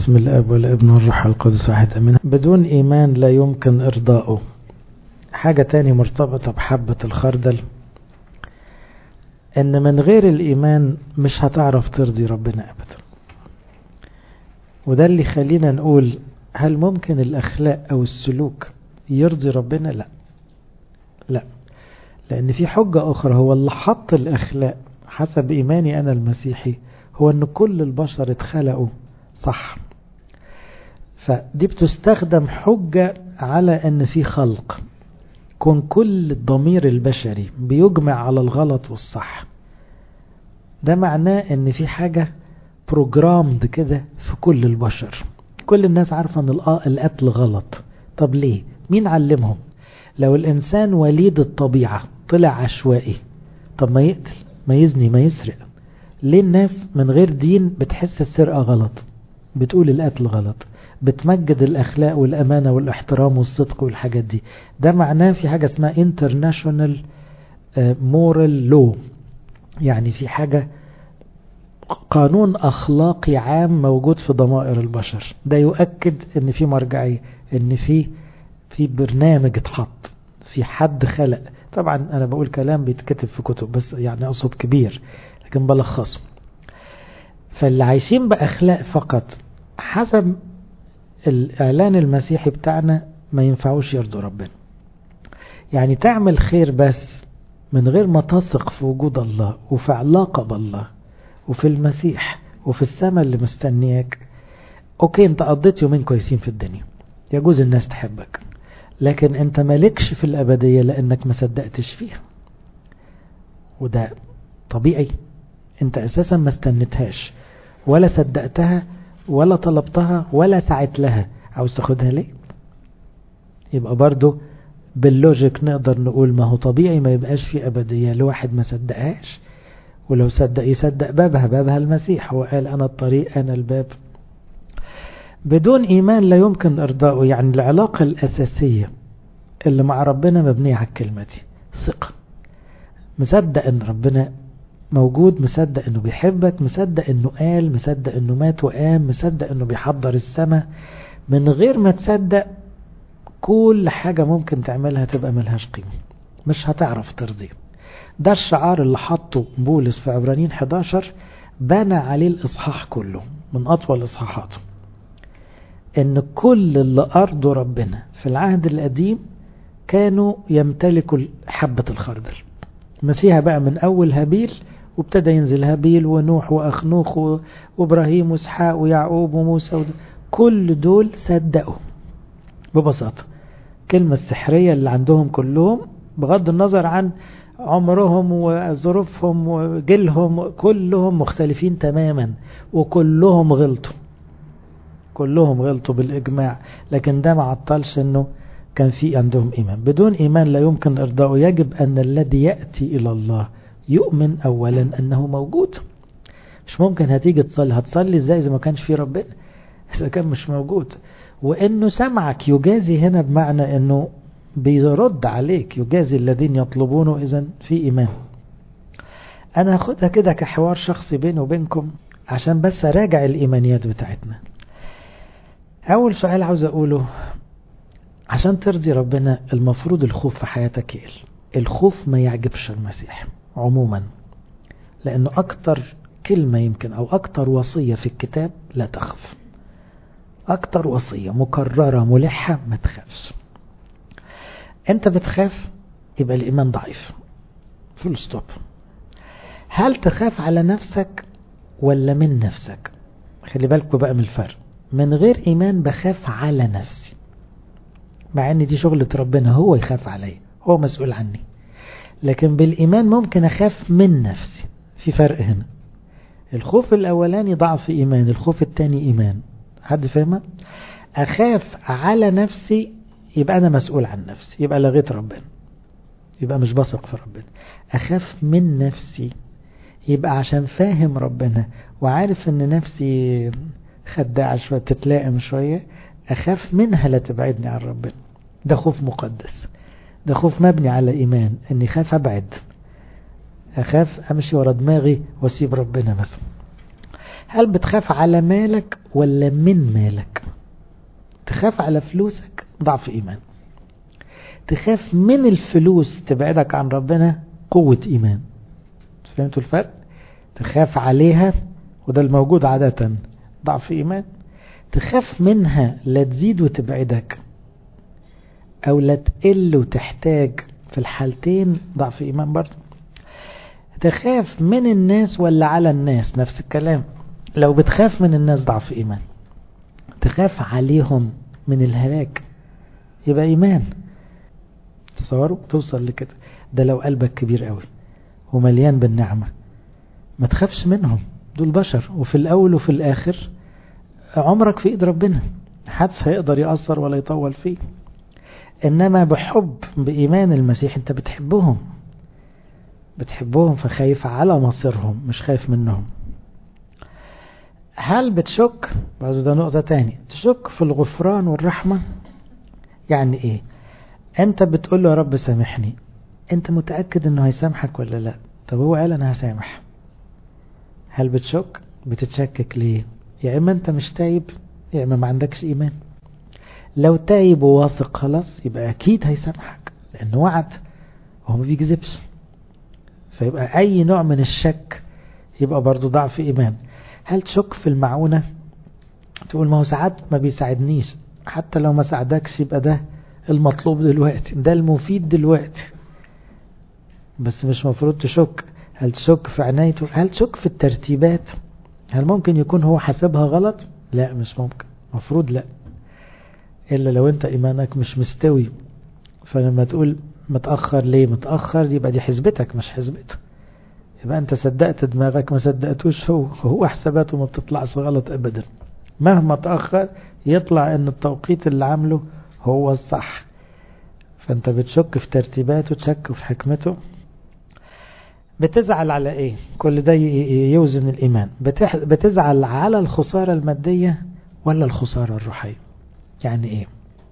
بسم الاب والابن والروح القدس واحد امين بدون ايمان لا يمكن ارضائه حاجة تاني مرتبطة بحبة الخردل ان من غير الايمان مش هتعرف ترضي ربنا ابدا وده اللي خلينا نقول هل ممكن الاخلاق او السلوك يرضي ربنا لا لا لان في حجة اخرى هو اللي حط الاخلاق حسب ايماني انا المسيحي هو ان كل البشر اتخلقوا صح فدي بتستخدم حجة على ان في خلق كون كل الضمير البشري بيجمع على الغلط والصح ده معناه ان في حاجة بروجرامد كده في كل البشر كل الناس عارفة ان القتل غلط طب ليه مين علمهم لو الانسان وليد الطبيعة طلع عشوائي طب ما يقتل ما يزني ما يسرق ليه الناس من غير دين بتحس السرقة غلط بتقول القتل غلط بتمجد الأخلاق والأمانة والاحترام والصدق والحاجات دي ده معناه في حاجة اسمها international moral law يعني في حاجة قانون أخلاقي عام موجود في ضمائر البشر ده يؤكد ان في مرجعية ان في في برنامج اتحط في حد خلق طبعا انا بقول كلام بيتكتب في كتب بس يعني اقصد كبير لكن بلخصه فاللي عايشين بأخلاق فقط حسب الإعلان المسيحي بتاعنا ما ينفعوش يرضوا ربنا يعني تعمل خير بس من غير ما تثق في وجود الله وفي علاقة بالله وفي المسيح وفي السماء اللي مستنياك اوكي انت قضيت يومين كويسين في الدنيا يجوز الناس تحبك لكن انت مالكش في الأبدية لأنك ما صدقتش فيها وده طبيعي انت اساسا ما استنتهاش ولا صدقتها ولا طلبتها ولا سعت لها عاوز تاخدها ليه يبقى برضو باللوجيك نقدر نقول ما هو طبيعي ما يبقاش في أبدية لواحد ما صدقهاش ولو صدق يصدق بابها بابها المسيح هو قال أنا الطريق أنا الباب بدون إيمان لا يمكن إرضائه يعني العلاقة الأساسية اللي مع ربنا مبنية على الكلمة دي ثقة مصدق أن ربنا موجود مصدق انه بيحبك مصدق انه قال مصدق انه مات وقام مصدق انه بيحضر السماء من غير ما تصدق كل حاجة ممكن تعملها تبقى ملهاش قيمة مش هتعرف ترضيه ده الشعار اللي حطه بولس في عبرانيين 11 بنى عليه الإصحاح كله من أطول إصحاحاته إن كل اللي أرضوا ربنا في العهد القديم كانوا يمتلكوا حبة الخردل مسيها بقى من أول هابيل وابتدى ينزل هابيل ونوح وأخنوخ وإبراهيم وإسحاق ويعقوب وموسى ود... كل دول صدقوا ببساطة كلمة السحرية اللي عندهم كلهم بغض النظر عن عمرهم وظروفهم وجيلهم كلهم مختلفين تماما وكلهم غلطوا كلهم غلطوا بالإجماع لكن ده ما عطلش انه كان في عندهم إيمان بدون إيمان لا يمكن إرضاؤه يجب أن الذي يأتي إلى الله يؤمن أولا أنه موجود مش ممكن هتيجي تصلي هتصلي إزاي إذا ما كانش في ربنا إذا كان مش موجود وأنه سمعك يجازي هنا بمعنى أنه بيرد عليك يجازي الذين يطلبونه إذا في إيمان أنا هاخدها كده كحوار شخصي بيني وبينكم عشان بس أراجع الإيمانيات بتاعتنا أول سؤال عاوز أقوله عشان ترضي ربنا المفروض الخوف في حياتك يقل الخوف ما يعجبش المسيح عموما لأنه أكتر كلمة يمكن أو أكتر وصية في الكتاب لا تخف أكتر وصية مكررة ملحة ما تخافش أنت بتخاف يبقى الإيمان ضعيف فول ستوب هل تخاف على نفسك ولا من نفسك خلي بالكوا بقى من الفرق من غير إيمان بخاف على نفسي مع ان دي شغلة ربنا هو يخاف علي هو مسؤول عني لكن بالإيمان ممكن أخاف من نفسي في فرق هنا الخوف الأولاني ضعف إيمان الخوف الثاني إيمان حد فاهمة أخاف على نفسي يبقى أنا مسؤول عن نفسي يبقى لغيت ربنا يبقى مش بثق في ربنا أخاف من نفسي يبقى عشان فاهم ربنا وعارف ان نفسي خداعة شوية تتلائم شوية أخاف منها لا تبعدني عن ربنا ده خوف مقدس ده خوف مبني على إيمان أني خاف أبعد أخاف أمشي ورا دماغي وأسيب ربنا مثلا هل بتخاف على مالك ولا من مالك تخاف على فلوسك ضعف إيمان تخاف من الفلوس تبعدك عن ربنا قوة إيمان فهمتوا الفرق تخاف عليها وده الموجود عادة ضعف إيمان تخاف منها لا تزيد وتبعدك أو لا تقل وتحتاج في الحالتين ضعف إيمان برضه تخاف من الناس ولا على الناس نفس الكلام لو بتخاف من الناس ضعف إيمان تخاف عليهم من الهلاك يبقى إيمان تصوروا توصل لكده ده لو قلبك كبير قوي ومليان بالنعمة ما تخافش منهم دول بشر وفي الأول وفي الآخر عمرك في إيد ربنا حدث هيقدر يأثر ولا يطول فيه إنما بحب بإيمان المسيح أنت بتحبهم بتحبهم فخايف على مصيرهم مش خايف منهم هل بتشك برضه ده نقطة تاني تشك في الغفران والرحمة يعني ايه انت بتقول له يا رب سامحني انت متأكد انه هيسامحك ولا لا طب هو قال انا هسامح هل بتشك بتتشكك ليه يا اما انت مش تايب يا اما ما عندكش ايمان لو تايب وواثق خلاص يبقى اكيد هيسامحك لانه وعد وهو ما بيكذبش فيبقى اي نوع من الشك يبقى برضو ضعف ايمان هل تشك في المعونة تقول ما هو ساعات ما بيساعدنيش حتى لو ما ساعدكش يبقى ده المطلوب دلوقتي ده المفيد دلوقتي بس مش مفروض تشك هل تشك في عنايته هل تشك في الترتيبات هل ممكن يكون هو حاسبها غلط لا مش ممكن مفروض لا إلا لو أنت إيمانك مش مستوي فلما تقول متأخر ليه متأخر يبقى دي حسبتك مش حسبته يبقى أنت صدقت دماغك ما صدقتوش هو هو حساباته ما بتطلعش غلط أبدا مهما تأخر يطلع أن التوقيت اللي عامله هو الصح فأنت بتشك في ترتيباته تشك في حكمته بتزعل على ايه كل ده يوزن الايمان بتزعل على الخسارة المادية ولا الخسارة الروحية يعني ايه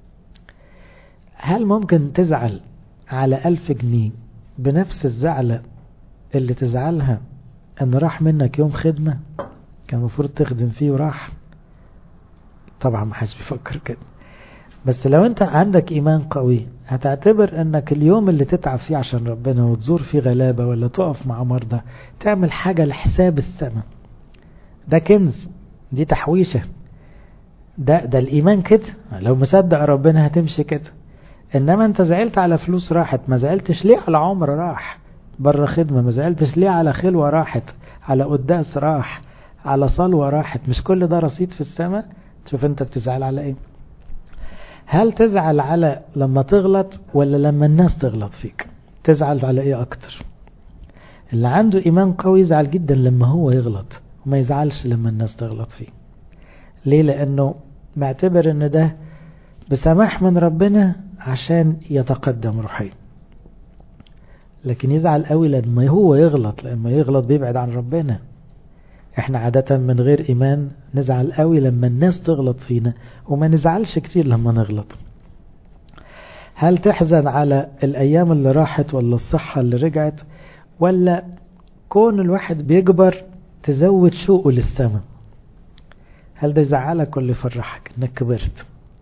هل ممكن تزعل على ألف جنيه بنفس الزعلة اللي تزعلها ان راح منك يوم خدمة كان المفروض تخدم فيه وراح طبعا ما حدش بيفكر كده بس لو انت عندك ايمان قوي هتعتبر انك اليوم اللي تتعب فيه عشان ربنا وتزور فيه غلابة ولا تقف مع مرضى تعمل حاجة لحساب السماء ده كنز دي تحويشة ده ده الايمان كده لو مصدق ربنا هتمشي كده انما انت زعلت على فلوس راحت ما زعلتش ليه على عمر راح بره خدمة ما زعلتش ليه على خلوة راحت على قداس راح على صلوة راحت مش كل ده رصيد في السماء تشوف انت بتزعل على ايه هل تزعل على لما تغلط ولا لما الناس تغلط فيك تزعل على ايه اكتر اللي عنده ايمان قوي يزعل جدا لما هو يغلط وما يزعلش لما الناس تغلط فيه ليه لانه معتبر ان ده بسماح من ربنا عشان يتقدم روحيا لكن يزعل قوي لما هو يغلط لما يغلط بيبعد عن ربنا احنا عادة من غير ايمان نزعل قوي لما الناس تغلط فينا وما نزعلش كتير لما نغلط هل تحزن على الايام اللي راحت ولا الصحة اللي رجعت ولا كون الواحد بيكبر تزود شوقه للسماء هل ده يزعلك ولا يفرحك انك كبرت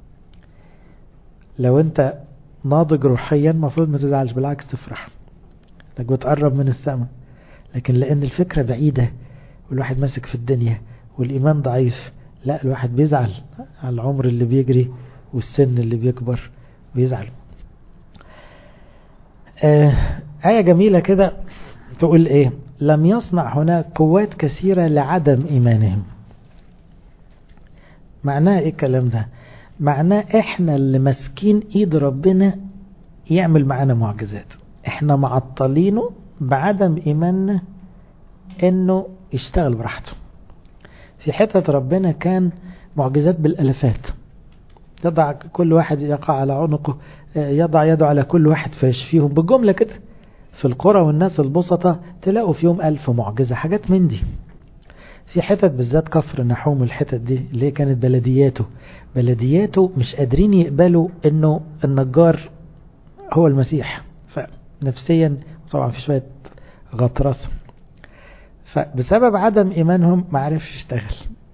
لو انت ناضج روحيا المفروض ما تزعلش بالعكس تفرح انك بتقرب من السماء لكن لان الفكرة بعيدة والواحد ماسك في الدنيا والإيمان ضعيف لا الواحد بيزعل على العمر اللي بيجري والسن اللي بيكبر بيزعل آه آية جميلة كده تقول إيه لم يصنع هناك قوات كثيرة لعدم إيمانهم معناه إيه الكلام ده معناه إحنا اللي ماسكين إيد ربنا يعمل معانا معجزات إحنا معطلينه بعدم إيماننا إنه يشتغل براحته في حتة ربنا كان معجزات بالألفات يضع كل واحد يقع على عنقه يضع يده على كل واحد فيشفيهم بالجملة كده في القرى والناس البسطة تلاقوا في يوم ألف معجزة حاجات من دي في حتت بالذات كفر نحوم الحتت دي اللي كانت بلدياته بلدياته مش قادرين يقبلوا انه النجار هو المسيح فنفسيا طبعا في شوية غطرسه فبسبب عدم إيمانهم ما عرفش يشتغل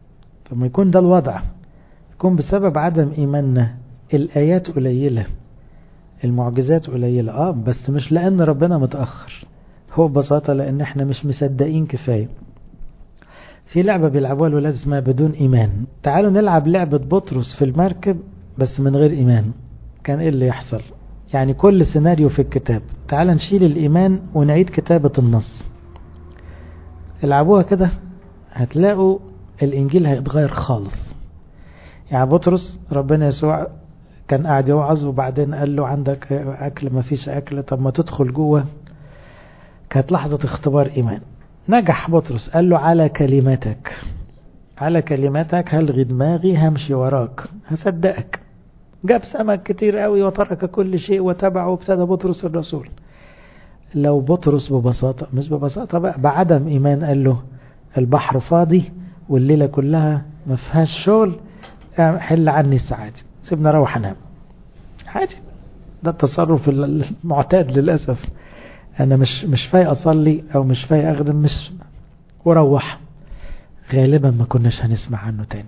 طب ما يكون ده الوضع يكون بسبب عدم إيماننا الآيات قليلة المعجزات قليلة اه بس مش لأن ربنا متأخر هو ببساطة لأن احنا مش مصدقين كفاية في لعبة بيلعبوها الولاد اسمها بدون إيمان تعالوا نلعب لعبة بطرس في المركب بس من غير إيمان كان إيه اللي يحصل يعني كل سيناريو في الكتاب تعال نشيل الإيمان ونعيد كتابة النص العبوها كده هتلاقوا الإنجيل هيتغير خالص يعني بطرس ربنا يسوع كان قاعد يوعظ وبعدين قال له عندك أكل ما فيش أكل طب ما تدخل جوه كانت لحظة اختبار إيمان نجح بطرس قال له على كلمتك على كلمتك هلغي دماغي همشي وراك هصدقك جاب سمك كتير قوي وترك كل شيء وتبعه وابتدى بطرس الرسول لو بطرس ببساطة مش ببساطة بقى بعدم إيمان قال له البحر فاضي والليلة كلها ما فيهاش شغل حل عني الساعات سيبنا اروح انام عادي ده التصرف المعتاد للأسف أنا مش مش فايق أصلي أو مش فايق أخدم مش وروح غالبا ما كناش هنسمع عنه تاني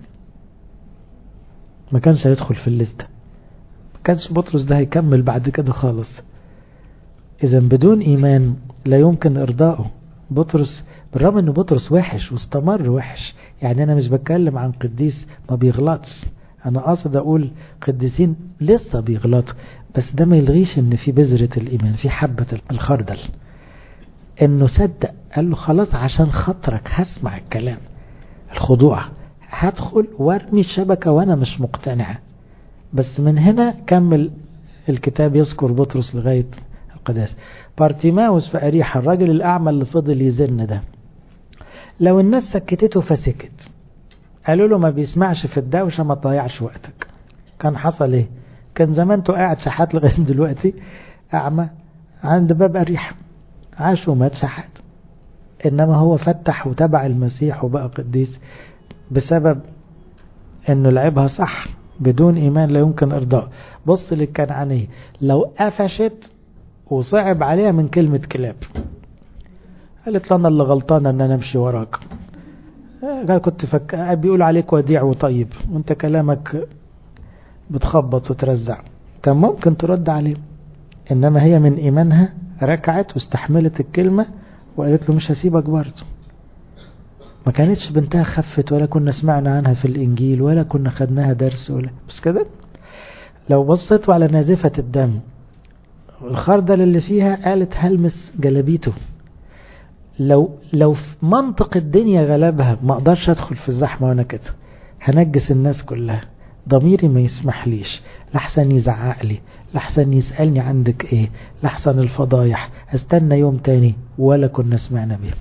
ما كانش هيدخل في الليستة ما كانش بطرس ده هيكمل بعد كده خالص إذا بدون إيمان لا يمكن إرضائه بطرس بالرغم إن بطرس وحش واستمر وحش يعني أنا مش بتكلم عن قديس ما بيغلطش أنا قاصد أقول قديسين لسه بيغلطوا بس ده ما يلغيش إن في بذرة الإيمان في حبة الخردل إنه صدق قال له خلاص عشان خاطرك هسمع الكلام الخضوع هدخل وارمي الشبكة وأنا مش مقتنع بس من هنا كمل الكتاب يذكر بطرس لغاية القداس بارتيماوس في أريحة الراجل الأعمى اللي فضل يزن ده لو الناس سكتته فسكت قالوا له ما بيسمعش في الدوشة ما تضيعش وقتك كان حصل ايه كان زمان انتوا قاعد شحات لغاية دلوقتي أعمى عند باب أريحة عاش ومات شحات إنما هو فتح وتبع المسيح وبقى قديس بسبب إنه لعبها صح بدون إيمان لا يمكن إرضاء بص للكنعانية لو قفشت وصعب عليها من كلمة كلاب قالت لنا اللي غلطانة ان انا امشي وراك قال كنت فك... بيقول عليك وديع وطيب وانت كلامك بتخبط وترزع كان ممكن ترد عليه انما هي من ايمانها ركعت واستحملت الكلمة وقالت له مش هسيبك برضه ما كانتش بنتها خفت ولا كنا سمعنا عنها في الانجيل ولا كنا خدناها درس ولا بس كده لو بصيتوا على نازفة الدم الخردل اللي فيها قالت هلمس جلبيته لو لو في منطق الدنيا غلبها ما اقدرش ادخل في الزحمه وانا كده هنجس الناس كلها ضميري ما يسمحليش لحسن يزعق لي لحسن يسألني عندك ايه لحسن الفضايح استنى يوم تاني ولا كنا سمعنا بيه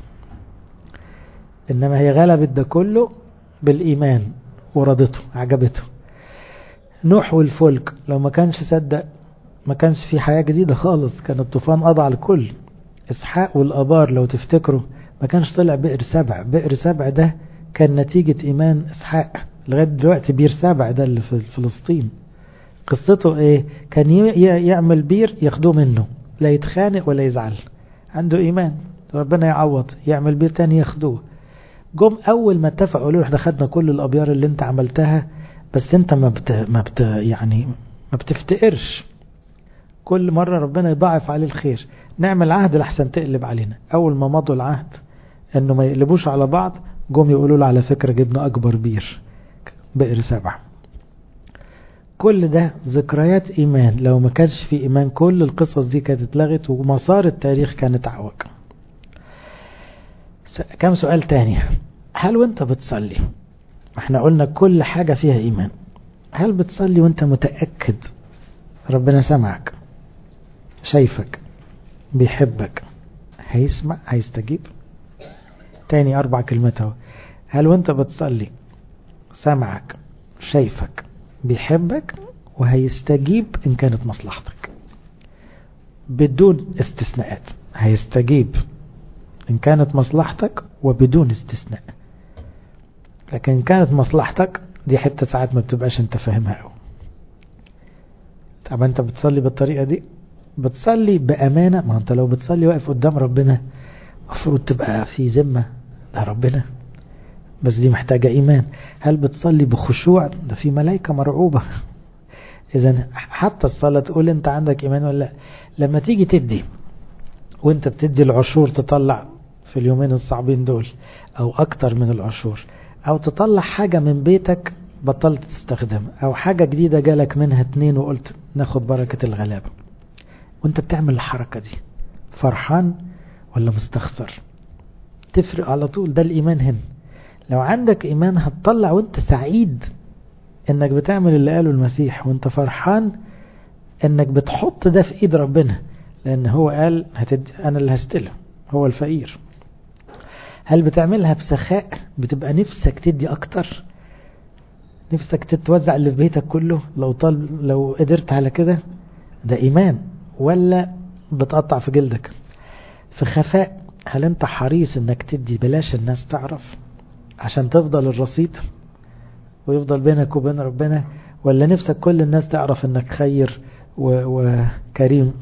انما هي غلبت ده كله بالايمان ورضته عجبته نوح والفلك لو ما كانش صدق ما كانش في حياة جديدة خالص كان الطوفان قضى على الكل إسحاق والأبار لو تفتكروا ما كانش طلع بئر سبع بئر سبع ده كان نتيجة إيمان إسحاق لغاية دلوقتي بير سبع ده اللي في فلسطين قصته إيه كان يعمل بير ياخدوه منه لا يتخانق ولا يزعل عنده إيمان ربنا يعوض يعمل بير تاني ياخدوه جم أول ما اتفقوا له احنا خدنا كل الأبيار اللي انت عملتها بس انت ما بت ما بت يعني ما بتفتقرش كل مرة ربنا يضاعف عليه الخير نعمل عهد لحسن تقلب علينا أول ما مضوا العهد أنه ما يقلبوش على بعض جم يقولوا له على فكرة جبنا أكبر بير بئر سبع كل ده ذكريات إيمان لو ما كانش في إيمان كل القصص دي كانت اتلغت ومسار التاريخ كان اتعوج كم سؤال تاني هل وانت بتصلي احنا قلنا كل حاجة فيها إيمان هل بتصلي وانت متأكد ربنا سمعك شايفك بيحبك هيسمع هيستجيب تاني أربع كلمات اهو هل وانت بتصلي سمعك شايفك بيحبك وهيستجيب إن كانت مصلحتك بدون استثناءات هيستجيب إن كانت مصلحتك وبدون استثناء لكن إن كانت مصلحتك دي حتة ساعات ما بتبقاش انت فاهمها قوي طب انت بتصلي بالطريقة دي بتصلي بأمانة ما انت لو بتصلي واقف قدام ربنا المفروض تبقى في ذمة ده ربنا بس دي محتاجة إيمان هل بتصلي بخشوع ده في ملائكة مرعوبة إذا حتى الصلاة تقول أنت عندك إيمان ولا لا لما تيجي تدي وأنت بتدي العشور تطلع في اليومين الصعبين دول أو أكتر من العشور أو تطلع حاجة من بيتك بطلت تستخدمها أو حاجة جديدة جالك منها اتنين وقلت ناخد بركة الغلابة وانت بتعمل الحركة دي فرحان ولا مستخسر تفرق على طول ده الإيمان هنا لو عندك إيمان هتطلع وانت سعيد انك بتعمل اللي قاله المسيح وانت فرحان انك بتحط ده في ايد ربنا لان هو قال هتدي انا اللي هستلم هو الفقير هل بتعملها بسخاء بتبقى نفسك تدي اكتر نفسك تتوزع اللي في بيتك كله لو طال لو قدرت على كده ده ايمان ولا بتقطع في جلدك في خفاء هل انت حريص انك تدي بلاش الناس تعرف عشان تفضل الرصيد ويفضل بينك وبين ربنا ولا نفسك كل الناس تعرف انك خير وكريم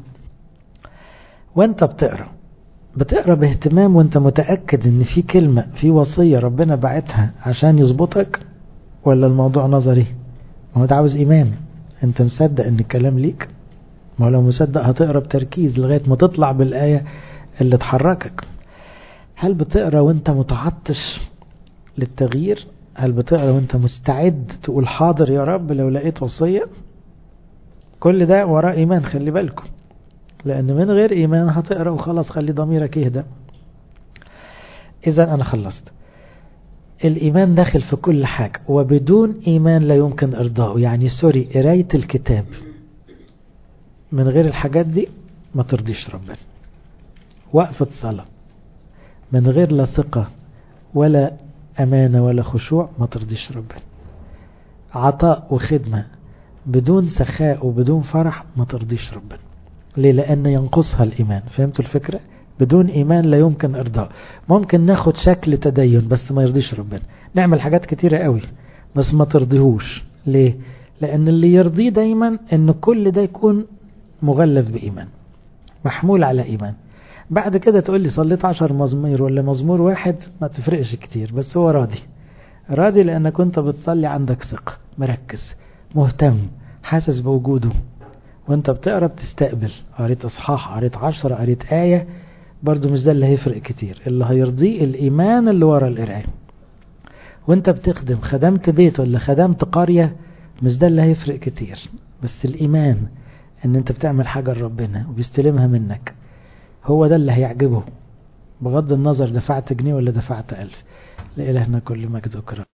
وانت بتقرأ بتقرأ باهتمام وانت متأكد ان في كلمة في وصية ربنا بعتها عشان يظبطك ولا الموضوع نظري ما هو ده عاوز ايمان انت مصدق ان الكلام ليك ما هو لو مصدق هتقرأ بتركيز لغاية ما تطلع بالآية اللي تحركك هل بتقرأ وانت متعطش للتغيير هل بتقرأ وانت مستعد تقول حاضر يا رب لو لقيت وصية كل ده وراء ايمان خلي بالكم لان من غير ايمان هتقرأ وخلاص خلي ضميرك يهدى اذا انا خلصت الايمان داخل في كل حاجة وبدون ايمان لا يمكن ارضاءه يعني سوري قراية الكتاب من غير الحاجات دي ما ترضيش ربنا وقفة صلاة من غير لا ثقة ولا أمانة ولا خشوع ما ترضيش ربنا عطاء وخدمة بدون سخاء وبدون فرح ما ترضيش ربنا ليه لأن ينقصها الإيمان فهمتوا الفكرة بدون إيمان لا يمكن إرضاء ممكن ناخد شكل تدين بس ما يرضيش ربنا نعمل حاجات كتيرة قوي بس ما ترضيهوش ليه لأن اللي يرضيه دايما أن كل ده يكون مغلف بإيمان محمول على إيمان بعد كده تقول لي صليت عشر مزمور ولا مزمور واحد ما تفرقش كتير بس هو راضي راضي لأنك كنت بتصلي عندك ثقة مركز مهتم حاسس بوجوده وانت بتقرا بتستقبل قريت اصحاح قريت عشرة قريت آية برضو مش ده اللي هيفرق كتير اللي هيرضيه الإيمان اللي ورا القراية وانت بتخدم خدمت بيت ولا خدمت قرية مش ده اللي هيفرق كتير بس الإيمان ان انت بتعمل حاجة لربنا وبيستلمها منك هو ده اللي هيعجبه بغض النظر دفعت جنيه ولا دفعت ألف لإلهنا كل مجد وكرم